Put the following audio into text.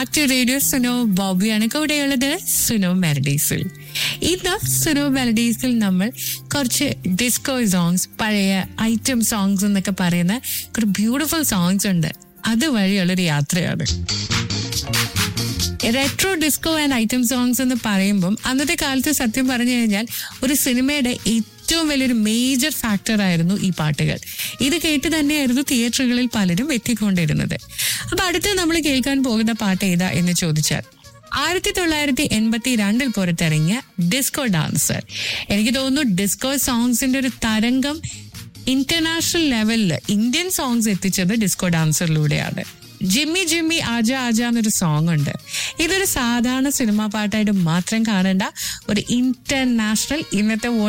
back to radio Suno ബോബിയാണ് കൂടെയുള്ളത് സുനോ മെലഡീസിൽ ഇന്ന് സുനോ മെലഡീസിൽ നമ്മൾ കുറച്ച് ഡിസ്കോ സോങ്സ് പഴയ ഐറ്റം സോങ്സ് എന്നൊക്കെ പറയുന്ന ഒരു ബ്യൂട്ടിഫുൾ സോങ്സ് ഉണ്ട് അതുവഴിയുള്ളൊരു യാത്രയാണ് retro disco and item songs എന്ന് പറയുമ്പം അന്നത്തെ കാലത്ത് സത്യം പറഞ്ഞു കഴിഞ്ഞാൽ ഒരു സിനിമയുടെ ഏറ്റവും വലിയൊരു മേജർ ഫാക്ടർ ആയിരുന്നു ഈ പാട്ടുകൾ ഇത് കേട്ട് തന്നെയായിരുന്നു തിയേറ്ററുകളിൽ പലരും എത്തിക്കൊണ്ടിരുന്നത് അപ്പൊ അടുത്ത് നമ്മൾ കേൾക്കാൻ പോകുന്ന പാട്ട് ഏതാ എന്ന് ചോദിച്ചാൽ ആയിരത്തി തൊള്ളായിരത്തി എൺപത്തി രണ്ടിൽ പുറത്തിറങ്ങിയ ഡിസ്കോ ഡാൻസർ എനിക്ക് തോന്നുന്നു ഡിസ്കോ സോങ്സിന്റെ ഒരു തരംഗം ഇന്റർനാഷണൽ ലെവലിൽ ഇന്ത്യൻ സോങ്സ് എത്തിച്ചത് ഡിസ്കോ ഡാൻസറിലൂടെയാണ് ജിമ്മി ജിമ്മി ആജ ആജ എന്നൊരു സോങ് ഉണ്ട് ഇതൊരു സാധാരണ സിനിമാ പാട്ടായിട്ട് മാത്രം കാണേണ്ട ഒരു ഇന്റർനാഷണൽ ഇന്നത്തെ